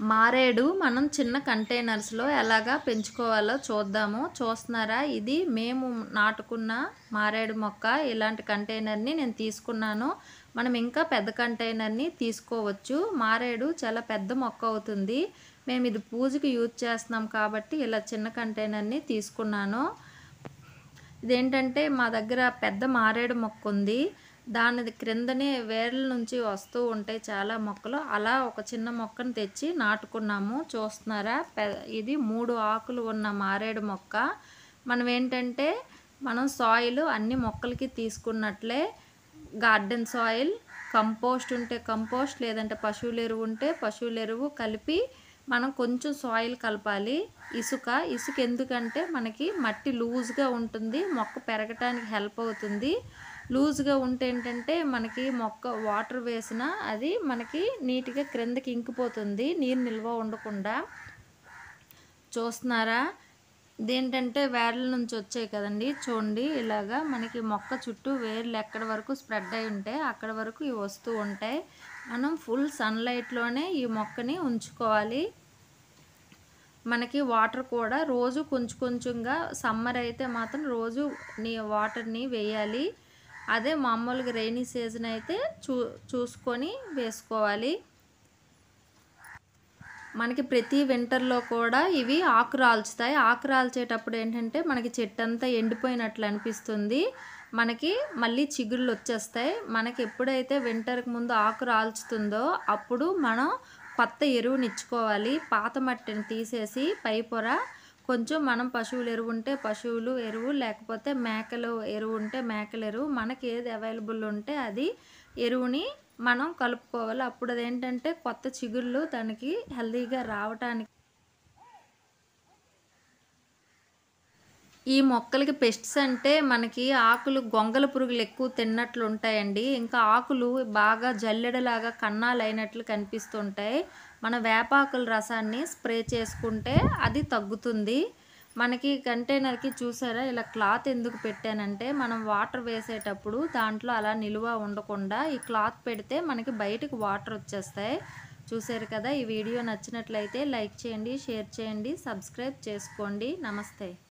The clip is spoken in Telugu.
మారేడు మనం చిన్న కంటైనర్స్లో ఎలాగా పెంచుకోవాలో చూద్దాము చూస్తున్నారా ఇది మేము నాటుకున్న మారేడు మొక్క ఇలాంటి కంటైనర్ని నేను తీసుకున్నాను మనం ఇంకా పెద్ద కంటైనర్ని తీసుకోవచ్చు మారేడు చాలా పెద్ద మొక్క అవుతుంది మేము ఇది పూజకి యూజ్ చేస్తున్నాం కాబట్టి ఇలా చిన్న కంటైనర్ని తీసుకున్నాను ఇదేంటంటే మా దగ్గర పెద్ద మారేడు మొక్క ఉంది దాని క్రిందనే వేర్ల నుంచి వస్తూ ఉంటాయి చాలా మొక్కలు అలా ఒక చిన్న మొక్కను తెచ్చి నాటుకున్నాము చూస్తున్నారా పె- ఇది మూడు ఆకులు ఉన్న మారేడు మొక్క మనం ఏంటంటే మనం సాయిల్ అన్ని మొక్కలకి తీసుకున్నట్లే గార్డెన్ సాయిల్ కంపోస్ట్ ఉంటే కంపోస్ట్ లేదంటే పశువుల ఎరువు ఉంటే పశువుల ఎరువు కలిపి మనం కొంచెం సాయిల్ కలపాలి ఇసుక ఇసుక ఎందుకంటే మనకి మట్టి లూజ్గా ఉంటుంది మొక్క పెరగటానికి హెల్ప్ అవుతుంది లూజ్గా ఉంటే ఏంటంటే మనకి మొక్క వాటర్ వేసినా అది మనకి నీట్గా క్రిందకి ఇంకిపోతుంది నీరు నిల్వ ఉండకుండా చూస్తున్నారా ఇదేంటంటే వేర్ల నుంచి వచ్చాయి కదండి చూడండి ఇలాగా మనకి మొక్క చుట్టూ వేర్లు ఎక్కడి వరకు స్ప్రెడ్ అయి ఉంటాయి అక్కడ వరకు ఇవి వస్తూ ఉంటాయి మనం ఫుల్ సన్లైట్లోనే ఈ మొక్కని ఉంచుకోవాలి మనకి వాటర్ కూడా రోజు కొంచెం కొంచెంగా సమ్మర్ అయితే మాత్రం రోజు నీ వాటర్ని వేయాలి అదే మామూలుగా రైనీ సీజన్ అయితే చూ చూసుకొని వేసుకోవాలి మనకి ప్రతి వింటర్లో కూడా ఇవి ఆకు రాల్చుతాయి ఆకు రాల్చేటప్పుడు ఏంటంటే మనకి చెట్టు అంతా ఎండిపోయినట్లు అనిపిస్తుంది మనకి మళ్ళీ చిగుళ్ళు వచ్చేస్తాయి మనకి ఎప్పుడైతే వింటర్కి ముందు ఆకు రాల్చుతుందో అప్పుడు మనం కొత్త ఎరువుని ఇచ్చుకోవాలి పాత మట్టిని తీసేసి పై పొర కొంచెం మనం పశువుల ఎరువు ఉంటే పశువులు ఎరువు లేకపోతే మేకలు ఎరువు ఉంటే మేకల ఎరువు మనకి ఏది అవైలబుల్ ఉంటే అది ఎరువుని మనం కలుపుకోవాలి అప్పుడు అదేంటంటే కొత్త చిగుళ్ళు దానికి హెల్తీగా రావటానికి ఈ మొక్కలకి పెస్ట్స్ అంటే మనకి ఆకులు గొంగల పురుగులు ఎక్కువ తిన్నట్లు ఉంటాయండి ఇంకా ఆకులు బాగా జల్లెడలాగా కన్నాలు అయినట్లు కనిపిస్తుంటాయి మన వేపాకుల రసాన్ని స్ప్రే చేసుకుంటే అది తగ్గుతుంది మనకి కంటైనర్కి చూసారా ఇలా క్లాత్ ఎందుకు పెట్టానంటే మనం వాటర్ వేసేటప్పుడు దాంట్లో అలా నిలువ ఉండకుండా ఈ క్లాత్ పెడితే మనకి బయటకు వాటర్ వచ్చేస్తాయి చూసారు కదా ఈ వీడియో నచ్చినట్లయితే లైక్ చేయండి షేర్ చేయండి సబ్స్క్రైబ్ చేసుకోండి నమస్తే